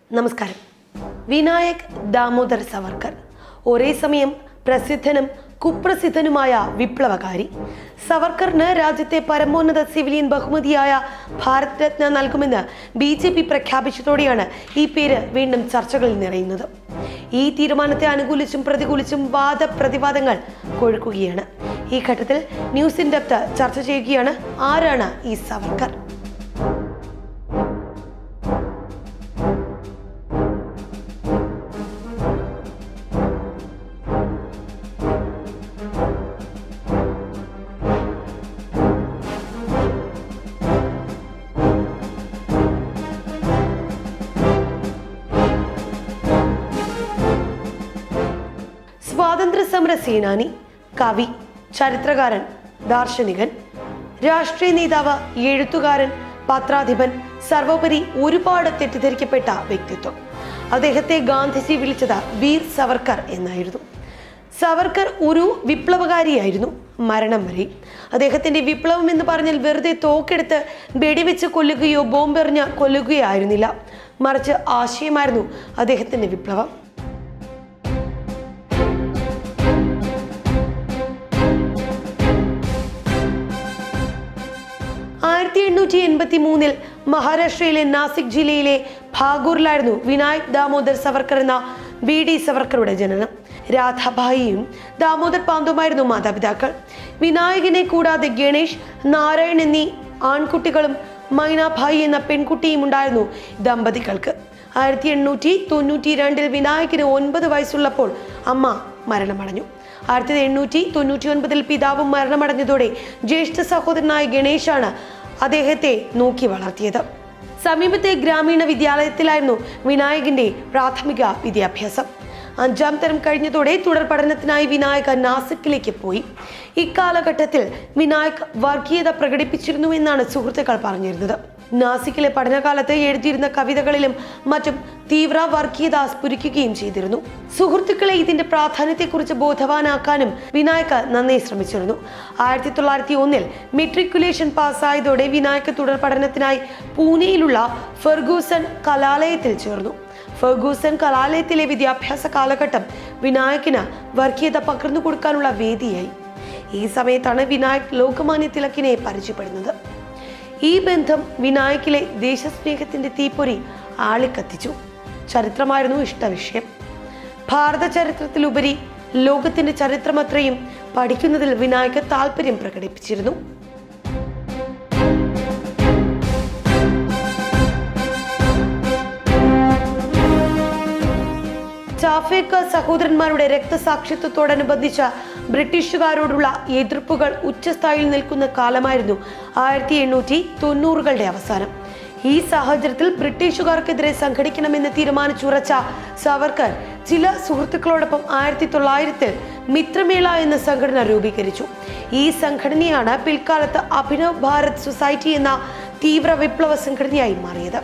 നമസ്കാരം വിനായക് ദാമോദർ സവർക്കർ ഒരേ സമയം പ്രസിദ്ധനും കുപ്രസിദ്ധനുമായ വിപ്ലവകാരി സവർക്കറിന് രാജ്യത്തെ പരമോന്നത സിവിലിയൻ ബഹുമതിയായ ഭാരത് രത്ന നൽകുമെന്ന് ബി ജെ പി പ്രഖ്യാപിച്ചതോടെയാണ് ഈ പേര് വീണ്ടും ചർച്ചകളിൽ നിറയുന്നത് ഈ തീരുമാനത്തെ അനുകൂലിച്ചും പ്രതികൂലിച്ചും വാദപ്രതിവാദങ്ങൾ കൊഴുക്കുകയാണ് ഈ ഘട്ടത്തിൽ ന്യൂസ് ഇൻ ഡെപ്ത് ചർച്ച ചെയ്യുകയാണ് ആരാണ് ഈ സവർക്കർ സ്വാതന്ത്ര്യ സമര സേനാനി കവി ചരിത്രകാരൻ ദാർശനികൻ രാഷ്ട്രീയ നേതാവ് എഴുത്തുകാരൻ പത്രാധിപൻ സർവോപരി ഒരുപാട് തെറ്റിദ്ധരിക്കപ്പെട്ട വ്യക്തിത്വം അദ്ദേഹത്തെ ഗാന്ധിജി വിളിച്ചത് വീർ സവർക്കർ എന്നായിരുന്നു സവർക്കർ ഒരു വിപ്ലവകാരിയായിരുന്നു മരണം വരെ അദ്ദേഹത്തിന്റെ വിപ്ലവം എന്ന് പറഞ്ഞാൽ വെറുതെ തോക്കെടുത്ത് വെടിവെച്ച് കൊല്ലുകയോ ബോംബെറിഞ്ഞ് കൊല്ലുകയോ ആയിരുന്നില്ല മറിച്ച് ആശയമായിരുന്നു അദ്ദേഹത്തിന്റെ വിപ്ലവം ആയിരത്തി എണ്ണൂറ്റി എൺപത്തി മൂന്നിൽ മഹാരാഷ്ട്രയിലെ നാസിക് ജില്ലയിലെ ഭാഗൂറിലായിരുന്നു വിനായക് ദാമോദർ സവർക്കർ എന്ന ബി ഡി സവർക്കറുടെ ജനനം രാധാഭായിയും ദാമോദർ പാന്തുമായിരുന്നു മാതാപിതാക്കൾ വിനായകനെ കൂടാതെ ഗണേഷ് നാരായൺ എന്നീ ആൺകുട്ടികളും മൈനാഭായി എന്ന പെൺകുട്ടിയും ഉണ്ടായിരുന്നു ദമ്പതികൾക്ക് ആയിരത്തി എണ്ണൂറ്റി തൊണ്ണൂറ്റി രണ്ടിൽ വിനായകന് ഒൻപത് വയസ്സുള്ളപ്പോൾ അമ്മ മരണമടഞ്ഞു ആയിരത്തി എണ്ണൂറ്റി തൊണ്ണൂറ്റി ഒൻപതിൽ പിതാവും മരണമടഞ്ഞതോടെ ജ്യേഷ്ഠ സഹോദരനായ ഗണേശാണ് അദ്ദേഹത്തെ നോക്കി വളർത്തിയത് സമീപത്തെ ഗ്രാമീണ വിദ്യാലയത്തിലായിരുന്നു വിനായകന്റെ പ്രാഥമിക വിദ്യാഭ്യാസം അഞ്ചാം തരം കഴിഞ്ഞതോടെ തുടർ പഠനത്തിനായി വിനായക നാസിക്കിലേക്ക് പോയി ഇക്കാലഘട്ടത്തിൽ വിനായക് വർഗീയത പ്രകടിപ്പിച്ചിരുന്നു എന്നാണ് സുഹൃത്തുക്കൾ പറഞ്ഞിരുന്നത് നാസിക്കിലെ പഠനകാലത്ത് എഴുതിയിരുന്ന കവിതകളിലും മറ്റും തീവ്ര വർഗീയത സ്ഫുരിക്കുകയും ചെയ്തിരുന്നു സുഹൃത്തുക്കളെ ഇതിന്റെ പ്രാധാന്യത്തെക്കുറിച്ച് ബോധവാനാക്കാനും വിനായക് നന്നേ ശ്രമിച്ചിരുന്നു ആയിരത്തി തൊള്ളായിരത്തി ഒന്നിൽ മെട്രിക്കുലേഷൻ പാസ്സായതോടെ വിനായക് തുടർ പഠനത്തിനായി പൂനെയിലുള്ള ഫെർഗൂസൺ കലാലയത്തിൽ ചേർന്നു ഫെർഗൂസൺ കലാലയത്തിലെ വിദ്യാഭ്യാസ കാലഘട്ടം വിനായകിന് വർഗീയത പകർന്നു കൊടുക്കാനുള്ള വേദിയായി ഈ സമയത്താണ് വിനായക് ലോകമാന്യ തിലക്കിനെ പരിചയപ്പെടുന്നത് ഈ ബന്ധം വിനായകിലെ ദേശസ്നേഹത്തിന്റെ തീപ്പൊരി ആളിക്കത്തിച്ചു ചരിത്രമായിരുന്നു ഇഷ്ടവിഷയം ഭാരത ചരിത്രത്തിലുപരി ലോകത്തിന്റെ ചരിത്രമത്രയും പഠിക്കുന്നതിൽ വിനായക് താല്പര്യം പ്രകടിപ്പിച്ചിരുന്നു ചാഫേക്കർ സഹോദരന്മാരുടെ രക്തസാക്ഷിത്വത്തോടനുബന്ധിച്ച ബ്രിട്ടീഷുകാരോടുള്ള എതിർപ്പുകൾ ഉച്ചസ്ഥായിയിൽ നിൽക്കുന്ന കാലമായിരുന്നു ആയിരത്തി എണ്ണൂറ്റി തൊണ്ണൂറുകളുടെ അവസാനം ഈ സാഹചര്യത്തിൽ ബ്രിട്ടീഷുകാർക്കെതിരെ സംഘടിക്കണമെന്ന് തീരുമാനിച്ചുറച്ച സവർക്കർ ചില സുഹൃത്തുക്കളോടൊപ്പം ആയിരത്തി തൊള്ളായിരത്തിൽ മിത്രമേള എന്ന സംഘടന രൂപീകരിച്ചു ഈ സംഘടനയാണ് പിൽക്കാലത്ത് അഭിനവ് ഭാരത് സൊസൈറ്റി എന്ന തീവ്ര വിപ്ലവ സംഘടനയായി മാറിയത്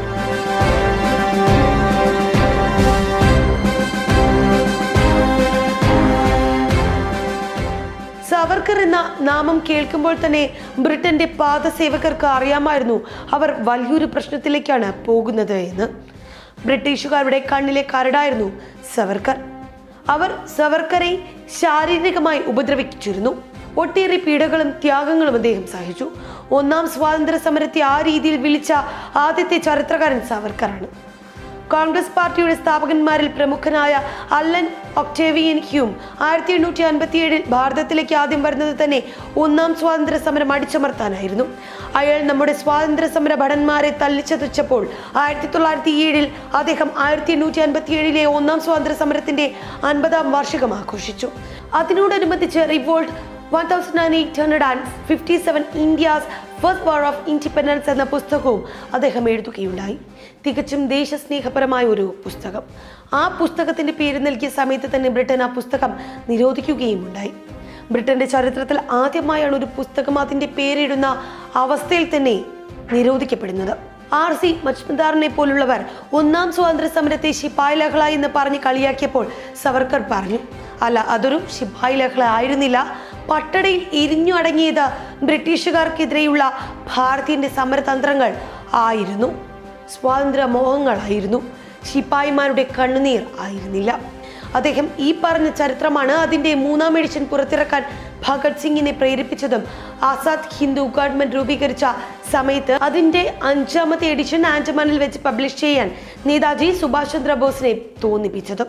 സവർക്കർ എന്ന നാമം കേൾക്കുമ്പോൾ തന്നെ ബ്രിട്ടന്റെ പാദസേവകർക്ക് അറിയാമായിരുന്നു അവർ വലിയൊരു പ്രശ്നത്തിലേക്കാണ് പോകുന്നത് എന്ന് ബ്രിട്ടീഷുകാരുടെ കണ്ണിലെ കരടായിരുന്നു സവർക്കർ അവർ സവർക്കറെ ശാരീരികമായി ഉപദ്രവിച്ചിരുന്നു ഒട്ടേറെ പീഡകളും ത്യാഗങ്ങളും അദ്ദേഹം സഹിച്ചു ഒന്നാം സ്വാതന്ത്ര്യ സമരത്തെ ആ രീതിയിൽ വിളിച്ച ആദ്യത്തെ ചരിത്രകാരൻ സവർക്കറാണ് കോൺഗ്രസ് പാർട്ടിയുടെ സ്ഥാപകന്മാരിൽ പ്രമുഖനായ അല്ലൻ ഒക്ടേവിയൻ ഹ്യൂം ആയിരത്തി എണ്ണൂറ്റി അൻപത്തിയേഴിൽ ഭാരതത്തിലേക്ക് ആദ്യം വരുന്നത് തന്നെ ഒന്നാം സ്വാതന്ത്ര്യ സമരം അടിച്ചമർത്താനായിരുന്നു അയാൾ നമ്മുടെ സ്വാതന്ത്ര്യ സമര ഭടന്മാരെ തല്ലിച്ചതച്ചപ്പോൾ ആയിരത്തി തൊള്ളായിരത്തി ഏഴിൽ അദ്ദേഹം ആയിരത്തി എണ്ണൂറ്റി അൻപത്തി ഏഴിലെ ഒന്നാം സ്വാതന്ത്ര്യ സമരത്തിന്റെ അൻപതാം വാർഷികം ആഘോഷിച്ചു അതിനോടനുബന്ധിച്ച് revolt one thousand nine eight hundred and fifty seven India's first war of independence എന്ന പുസ്തകവും അദ്ദേഹം എഴുതുകയുണ്ടായി തികച്ചും ദേശസ്നേഹപരമായ ഒരു പുസ്തകം ആ പുസ്തകത്തിന്റെ പേര് നൽകിയ സമയത്ത് തന്നെ ബ്രിട്ടൻ ആ പുസ്തകം നിരോധിക്കുകയും ഉണ്ടായി ബ്രിട്ടന്റെ ചരിത്രത്തിൽ ആദ്യമായാണ് ഒരു പുസ്തകം അതിന്റെ പേരിടുന്ന അവസ്ഥയിൽ തന്നെ നിരോധിക്കപ്പെടുന്നത് ആർ സി മജ്മദാറിനെ പോലുള്ളവർ ഒന്നാം സ്വാതന്ത്ര്യ സമരത്തെ ശിപായ് ലഹള എന്ന് പറഞ്ഞ് കളിയാക്കിയപ്പോൾ സവർക്കർ പറഞ്ഞു അല്ല അതൊരു ശിപായ് ലഹള ആയിരുന്നില്ല പട്ടടയിൽ ഇരിഞ്ഞു അടങ്ങിയത് ബ്രിട്ടീഷുകാർക്കെതിരെയുള്ള ഭാരതീയന്റെ സമരതന്ത്രങ്ങൾ ആയിരുന്നു സ്വാതന്ത്ര്യ മോഹങ്ങളായിരുന്നു ശിപ്പായിമാരുടെ കണ്ണുനീർ ആയിരുന്നില്ല അദ്ദേഹം ഈ പറഞ്ഞ ചരിത്രമാണ് അതിന്റെ മൂന്നാം എഡിഷൻ പുറത്തിറക്കാൻ ഭഗത് സിംഗിനെ പ്രേരിപ്പിച്ചതും ആസാദ് ഹിന്ദു ഗവൺമെന്റ് രൂപീകരിച്ച സമയത്ത് അതിന്റെ അഞ്ചാമത്തെ എഡിഷൻ ആൻഡമാനിൽ വെച്ച് പബ്ലിഷ് ചെയ്യാൻ നേതാജി സുഭാഷ് ചന്ദ്രബോസിനെ തോന്നിപ്പിച്ചതും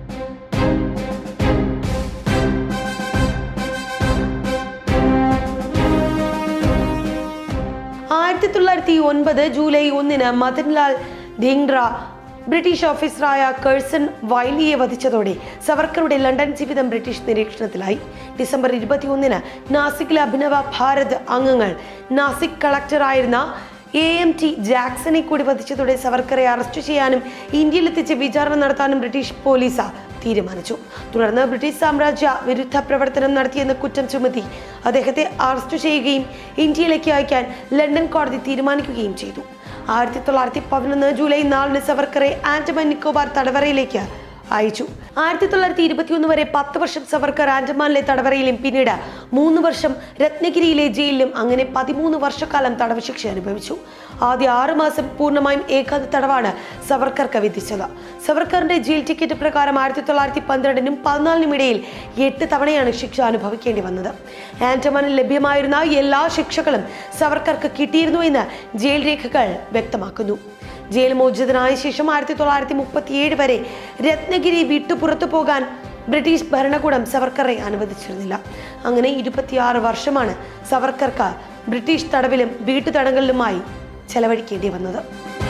ആയിരത്തി തൊള്ളായിരത്തി ഒൻപത് ജൂലൈ ഒന്നിന് മദൻലാൽ ധിംഗ്ര ബ്രിട്ടീഷ് ഓഫീസറായ കേഴ്സൺ വൈലിയെ വധിച്ചതോടെ സവർക്കറുടെ ലണ്ടൻ ജീവിതം ബ്രിട്ടീഷ് നിരീക്ഷണത്തിലായി ഡിസംബർ ഇരുപത്തിയൊന്നിന് നാസിക്കിലെ അഭിനവ ഭാരത് അംഗങ്ങൾ നാസിക് കളക്ടറായിരുന്ന എ എം ടി ജാക്സനെ കൂടി വധിച്ചതോടെ സവർക്കറെ അറസ്റ്റ് ചെയ്യാനും ഇന്ത്യയിലെത്തിച്ച് വിചാരണ നടത്താനും ബ്രിട്ടീഷ് പോലീസ് തീരുമാനിച്ചു തുടർന്ന് ബ്രിട്ടീഷ് സാമ്രാജ്യ വിരുദ്ധ പ്രവർത്തനം നടത്തിയെന്ന കുറ്റം ചുമത്തി അദ്ദേഹത്തെ അറസ്റ്റ് ചെയ്യുകയും ഇന്ത്യയിലേക്ക് അയക്കാൻ ലണ്ടൻ കോടതി തീരുമാനിക്കുകയും ചെയ്തു ആയിരത്തി തൊള്ളായിരത്തി പതിനൊന്ന് ജൂലൈ നാലിന് സവർക്കറെ ആൻഡമാൻ നിക്കോബാർ തടവറയിലേക്ക് അയച്ചു ആയിരത്തി തൊള്ളായിരത്തി ഇരുപത്തിയൊന്ന് വരെ പത്ത് വർഷം സവർക്കർ ആൻഡമാനിലെ തടവറയിലും പിന്നീട് മൂന്ന് വർഷം രത്നഗിരിയിലെ ജയിലിലും അങ്ങനെ പതിമൂന്ന് വർഷക്കാലം തടവ് ശിക്ഷ അനുഭവിച്ചു ആദ്യ ആറു മാസം പൂർണ്ണമായും ഏകാന്ത തടവാണ് സവർക്കർക്ക് വിധിച്ചത് സവർക്കറിന്റെ ജയിൽ ടിക്കറ്റ് പ്രകാരം ആയിരത്തി തൊള്ളായിരത്തി പന്ത്രണ്ടിനും പതിനാലിനും ഇടയിൽ എട്ട് തവണയാണ് ശിക്ഷ അനുഭവിക്കേണ്ടി വന്നത് ആൻഡമാനിൽ ലഭ്യമായിരുന്ന എല്ലാ ശിക്ഷകളും സവർക്കർക്ക് കിട്ടിയിരുന്നു എന്ന് ജയിൽ രേഖകൾ വ്യക്തമാക്കുന്നു ജയിൽ മോചിതനായ ശേഷം ആയിരത്തി തൊള്ളായിരത്തി മുപ്പത്തിയേഴ് വരെ രത്നഗിരി വിട്ടു പുറത്തു പോകാൻ ബ്രിട്ടീഷ് ഭരണകൂടം സവർക്കറെ അനുവദിച്ചിരുന്നില്ല അങ്ങനെ ഇരുപത്തിയാറ് വർഷമാണ് സവർക്കർക്ക് ബ്രിട്ടീഷ് തടവിലും വീട്ടുതടങ്കലിലുമായി ചെലവഴിക്കേണ്ടി വന്നത്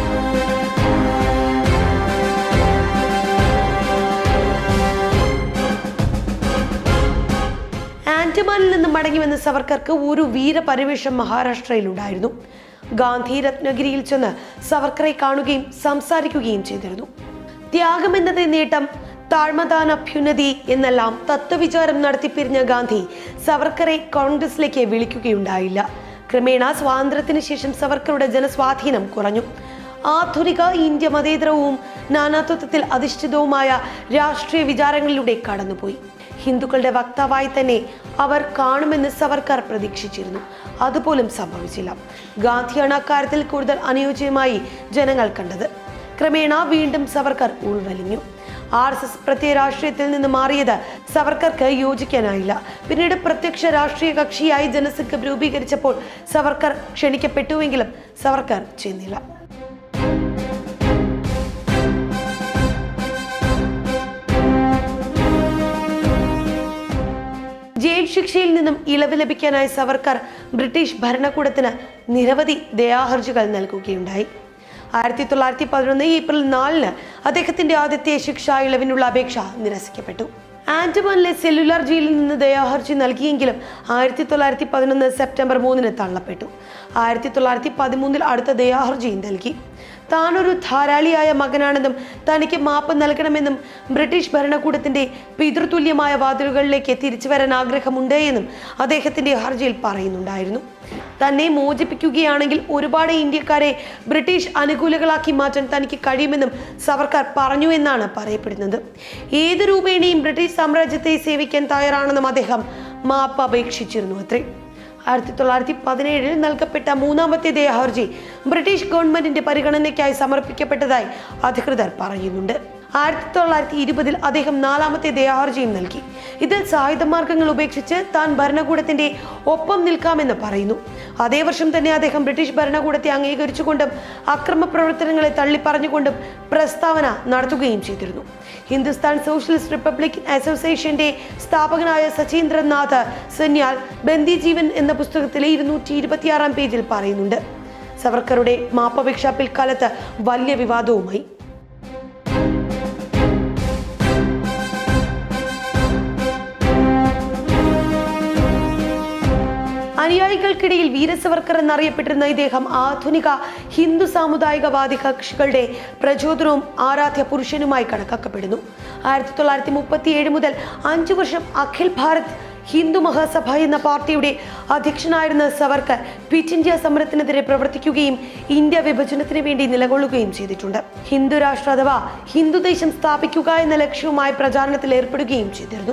ആൻഡമാനിൽ നിന്ന് മടങ്ങി വന്ന സവർക്കർക്ക് ഒരു വീരപരിവേഷം മഹാരാഷ്ട്രയിലുണ്ടായിരുന്നു ഗാന്ധി രത്നഗിരിയിൽ ചെന്ന് സവർക്കറെ കാണുകയും സംസാരിക്കുകയും ചെയ്തിരുന്നു ത്യാഗം എന്നത് നേട്ടം താഴ്മദാന അഭ്യുന്നതി എന്നെല്ലാം തത്വവിചാരം നടത്തിപ്പിരിഞ്ഞ ഗാന്ധി സവർക്കറെ കോൺഗ്രസിലേക്ക് വിളിക്കുകയുണ്ടായില്ല ക്രമേണ സ്വാതന്ത്ര്യത്തിന് ശേഷം സവർക്കറുടെ ജനസ്വാധീനം കുറഞ്ഞു ആധുനിക ഇന്ത്യ മതേതരവും നാനാത്വത്തിൽ അധിഷ്ഠിതവുമായ രാഷ്ട്രീയ വിചാരങ്ങളിലൂടെ കടന്നുപോയി ഹിന്ദുക്കളുടെ വക്താവായി തന്നെ അവർ കാണുമെന്ന് സവർക്കർ പ്രതീക്ഷിച്ചിരുന്നു അതുപോലും സംഭവിച്ചില്ല ഗാന്ധിയാണ് അക്കാര്യത്തിൽ കൂടുതൽ അനുയോജ്യമായി ജനങ്ങൾ കണ്ടത് ക്രമേണ വീണ്ടും സവർക്കർ ഉൾവലിഞ്ഞു ആർ എസ് എസ് പ്രത്യയ രാഷ്ട്രീയത്തിൽ നിന്ന് മാറിയത് സവർക്കർക്ക് യോജിക്കാനായില്ല പിന്നീട് പ്രത്യക്ഷ രാഷ്ട്രീയ കക്ഷിയായി ജനസംഘം രൂപീകരിച്ചപ്പോൾ സവർക്കർ ക്ഷണിക്കപ്പെട്ടുവെങ്കിലും സവർക്കർ ചെന്നില്ല ജയിൽ ശിക്ഷയിൽ നിന്നും ഇളവ് ലഭിക്കാനായി സവർക്കർ ബ്രിട്ടീഷ് ഭരണകൂടത്തിന് നിരവധി ദയാഹർജികൾ നൽകുകയുണ്ടായി ആയിരത്തി തൊള്ളായിരത്തി പതിനൊന്ന് ഏപ്രിൽ നാലിന് അദ്ദേഹത്തിന്റെ ആദ്യത്തെ ശിക്ഷാ ഇളവിനുള്ള അപേക്ഷ നിരസിക്കപ്പെട്ടു ആൻഡമാനിലെ സെല്ലുലാർ ജയിലിൽ നിന്ന് ദയാഹർജി നൽകിയെങ്കിലും ആയിരത്തി തൊള്ളായിരത്തി പതിനൊന്ന് സെപ്റ്റംബർ മൂന്നിന് തള്ളപ്പെട്ടു ആയിരത്തി തൊള്ളായിരത്തി പതിമൂന്നിൽ അടുത്ത ദയാഹർജിയും നൽകി താനൊരു ധാരാളിയായ മകനാണെന്നും തനിക്ക് മാപ്പ് നൽകണമെന്നും ബ്രിട്ടീഷ് ഭരണകൂടത്തിന്റെ പിതൃതുല്യമായ വാതിലുകളിലേക്ക് തിരിച്ചു വരാൻ ആഗ്രഹമുണ്ട് എന്നും അദ്ദേഹത്തിന്റെ ഹർജിയിൽ പറയുന്നുണ്ടായിരുന്നു തന്നെ മോചിപ്പിക്കുകയാണെങ്കിൽ ഒരുപാട് ഇന്ത്യക്കാരെ ബ്രിട്ടീഷ് അനുകൂലികളാക്കി മാറ്റാൻ തനിക്ക് കഴിയുമെന്നും സവർക്കർ പറഞ്ഞു എന്നാണ് പറയപ്പെടുന്നത് ഏത് രൂപേണയും ബ്രിട്ടീഷ് സാമ്രാജ്യത്തെ സേവിക്കാൻ തയ്യാറാണെന്നും അദ്ദേഹം മാപ്പ് അപേക്ഷിച്ചിരുന്നു അത്രേ ആയിരത്തി തൊള്ളായിരത്തി പതിനേഴിൽ നൽകപ്പെട്ട മൂന്നാമത്തെ ദയാഹർജി ബ്രിട്ടീഷ് ഗവൺമെന്റിന്റെ പരിഗണനയ്ക്കായി സമർപ്പിക്കപ്പെട്ടതായി അധികൃതർ പറയുന്നുണ്ട് ആയിരത്തി തൊള്ളായിരത്തി ഇരുപതിൽ അദ്ദേഹം നാലാമത്തെ ദയാഹർജിയും നൽകി ഇതിൽ സായുധ മാർഗങ്ങൾ ഉപേക്ഷിച്ച് താൻ ഭരണകൂടത്തിന്റെ ഒപ്പം നിൽക്കാമെന്ന് പറയുന്നു അതേ വർഷം തന്നെ അദ്ദേഹം ബ്രിട്ടീഷ് ഭരണകൂടത്തെ അംഗീകരിച്ചുകൊണ്ടും അക്രമ പ്രവർത്തനങ്ങളെ തള്ളിപ്പറഞ്ഞുകൊണ്ടും പ്രസ്താവന നടത്തുകയും ചെയ്തിരുന്നു ഹിന്ദുസ്ഥാൻ സോഷ്യലിസ്റ്റ് റിപ്പബ്ലിക് അസോസിയേഷന്റെ സ്ഥാപകനായ സചീന്ദ്രനാഥ് സന്യാൽ ബന്ദി ജീവൻ എന്ന പുസ്തകത്തിലെ ഇരുന്നൂറ്റി ഇരുപത്തിയാറാം പേജിൽ പറയുന്നുണ്ട് സവർക്കറുടെ മാപ്പപേക്ഷ പിൽക്കാലത്ത് വലിയ വിവാദവുമായി അനുയായികൾക്കിടയിൽ വീരസവർക്കർ എന്നറിയപ്പെട്ടിരുന്ന ഇദ്ദേഹം ആധുനിക ഹിന്ദു സാമുദായികവാദി കക്ഷികളുടെ പ്രചോദനവും ആരാധ്യ പുരുഷനുമായി കണക്കാക്കപ്പെടുന്നു ആയിരത്തി തൊള്ളായിരത്തി മുപ്പത്തി ഏഴ് മുതൽ അഞ്ചു വർഷം അഖിൽ ഭാരത് ഹിന്ദു മഹാസഭ എന്ന പാർട്ടിയുടെ അധ്യക്ഷനായിരുന്ന സവർക്കർ ക്വിറ്റ് ഇന്ത്യ സമരത്തിനെതിരെ പ്രവർത്തിക്കുകയും ഇന്ത്യ വിഭജനത്തിന് വേണ്ടി നിലകൊള്ളുകയും ചെയ്തിട്ടുണ്ട് ഹിന്ദു രാഷ്ട്ര അഥവാ ഹിന്ദുദേശം സ്ഥാപിക്കുക എന്ന ലക്ഷ്യവുമായി പ്രചാരണത്തിൽ ഏർപ്പെടുകയും ചെയ്തിരുന്നു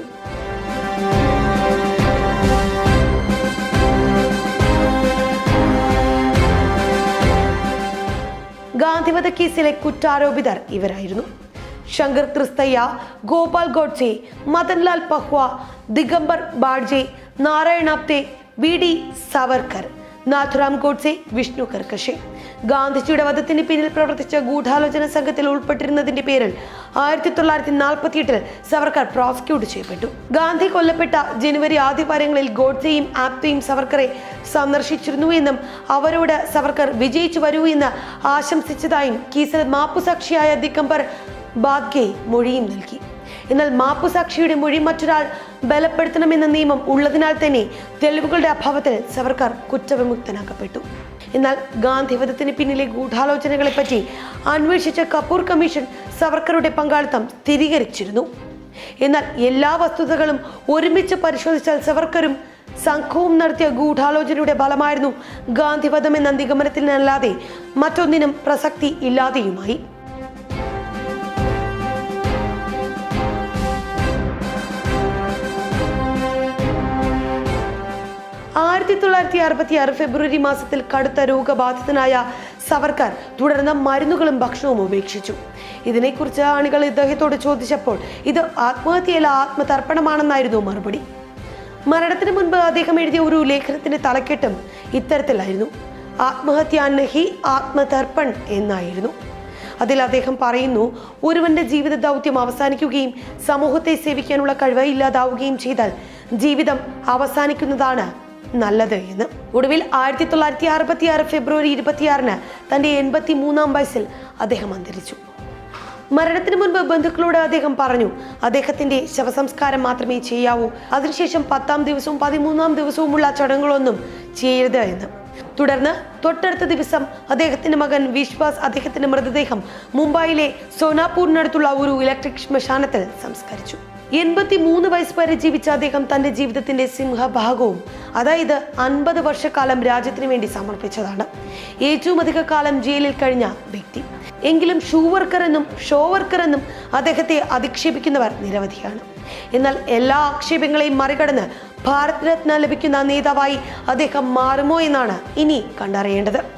ഗാന്ധിവധ കേസിലെ കുറ്റാരോപിതർ ഇവരായിരുന്നു ശങ്കർ ക്രിസ്തയ്യ ഗോപാൽ ഗോഡ്സെ മദൻലാൽ പഹ്വ ദിഗംബർ ബാഡ്ജെ നാരായണ ആപ്തെ വി ഡി സവർക്കർ നാഥുറാം ഗോഡ്സെ വിഷ്ണു കർക്കശെ ഗാന്ധിജിയുടെ വധത്തിന് പിന്നിൽ പ്രവർത്തിച്ച ഗൂഢാലോചന സംഘത്തിൽ ഉൾപ്പെട്ടിരുന്നതിന്റെ പേരിൽ ആയിരത്തി തൊള്ളായിരത്തി നാൽപ്പത്തി എട്ടിൽ സവർക്കർ പ്രോസിക്യൂട്ട് ചെയ്യപ്പെട്ടു ഗാന്ധി കൊല്ലപ്പെട്ട ജനുവരി ആദ്യവാരങ്ങളിൽ ഗോഡ്സെയും ആപ്തയും സവർക്കറെ സന്ദർശിച്ചിരുന്നു എന്നും അവരോട് സവർക്കർ വിജയിച്ചു വരൂ എന്ന് ആശംസിച്ചതായും കേസിൽ മാപ്പുസാക്ഷിയായ ദിഗംബർ ബാദ്ഗെ മൊഴിയും നൽകി എന്നാൽ മാപ്പുസാക്ഷിയുടെ മൊഴി മറ്റൊരാൾ ബലപ്പെടുത്തണമെന്ന നിയമം ഉള്ളതിനാൽ തന്നെ തെളിവുകളുടെ അഭാവത്തിൽ സവർക്കർ കുറ്റവിമുക്തനാക്കപ്പെട്ടു എന്നാൽ ഗാന്ധിവധത്തിന് പിന്നിലെ ഗൂഢാലോചനകളെ പറ്റി അന്വേഷിച്ച കപൂർ കമ്മീഷൻ സവർക്കറുടെ പങ്കാളിത്തം സ്ഥിരീകരിച്ചിരുന്നു എന്നാൽ എല്ലാ വസ്തുതകളും ഒരുമിച്ച് പരിശോധിച്ചാൽ സവർക്കറും സംഘവും നടത്തിയ ഗൂഢാലോചനയുടെ ഫലമായിരുന്നു ഗാന്ധിവധം എന്ന നിഗമനത്തിനല്ലാതെ മറ്റൊന്നിനും പ്രസക്തി ഇല്ലാതെയുമായി ആയിരത്തി തൊള്ളായിരത്തി അറുപത്തി ആറ് ഫെബ്രുവരി മാസത്തിൽ കടുത്ത രോഗബാധിതനായ സവർക്കർ തുടർന്ന് മരുന്നുകളും ഭക്ഷണവും ഉപേക്ഷിച്ചു ഇതിനെക്കുറിച്ച് ആളുകൾ ഇദ്ദേഹത്തോട് ചോദിച്ചപ്പോൾ ഇത് ആത്മഹത്യയല്ല ആത്മതർപ്പണമാണെന്നായിരുന്നു മറുപടി മരണത്തിന് മുൻപ് അദ്ദേഹം എഴുതിയ ഒരു ലേഖനത്തിന്റെ തലക്കെട്ടും ഇത്തരത്തിലായിരുന്നു ആത്മഹത്യ നഹി ആത്മതർപ്പൺ എന്നായിരുന്നു അതിൽ അദ്ദേഹം പറയുന്നു ഒരുവന്റെ ജീവിത ദൗത്യം അവസാനിക്കുകയും സമൂഹത്തെ സേവിക്കാനുള്ള കഴിവ് ഇല്ലാതാവുകയും ചെയ്താൽ ജീവിതം അവസാനിക്കുന്നതാണ് നല്ലത് എന്ന് ഒടുവിൽ ആയിരത്തി തൊള്ളായിരത്തി അറുപത്തി ആറ് ഫെബ്രുവരി ഇരുപത്തിയാറിന് തന്റെ എൺപത്തി മൂന്നാം വയസ്സിൽ അദ്ദേഹം അന്തരിച്ചു മരണത്തിന് മുൻപ് ബന്ധുക്കളോട് അദ്ദേഹം പറഞ്ഞു അദ്ദേഹത്തിന്റെ ശവസംസ്കാരം മാത്രമേ ചെയ്യാവൂ അതിനുശേഷം പത്താം ദിവസവും പതിമൂന്നാം ദിവസവുമുള്ള ചടങ്ങുകളൊന്നും ചെയ്യരുത് എന്ന് തുടർന്ന് തൊട്ടടുത്ത ദിവസം അദ്ദേഹത്തിന്റെ മകൻ വിശ്വാസ് അദ്ദേഹത്തിന്റെ മൃതദേഹം മുംബൈയിലെ സോനാപൂരിനടുത്തുള്ള ഒരു ഇലക്ട്രിക് ശ്മശാനത്തിൽ സംസ്കരിച്ചു എൺപത്തി മൂന്ന് വയസ്സ് വരെ ജീവിച്ച അദ്ദേഹം തന്റെ ജീവിതത്തിന്റെ സിംഹഭാഗവും അതായത് അൻപത് വർഷക്കാലം രാജ്യത്തിന് വേണ്ടി സമർപ്പിച്ചതാണ് ഏറ്റവും അധിക കാലം ജയിലിൽ കഴിഞ്ഞ വ്യക്തി എങ്കിലും ഷൂ വർക്കർ എന്നും ഷോ വർക്കർ എന്നും അദ്ദേഹത്തെ അധിക്ഷേപിക്കുന്നവർ നിരവധിയാണ് എന്നാൽ എല്ലാ ആക്ഷേപങ്ങളെയും മറികടന്ന് ഭാരത് രത്ന ലഭിക്കുന്ന നേതാവായി അദ്ദേഹം മാറുമോ എന്നാണ് ഇനി കണ്ടറിയേണ്ടത്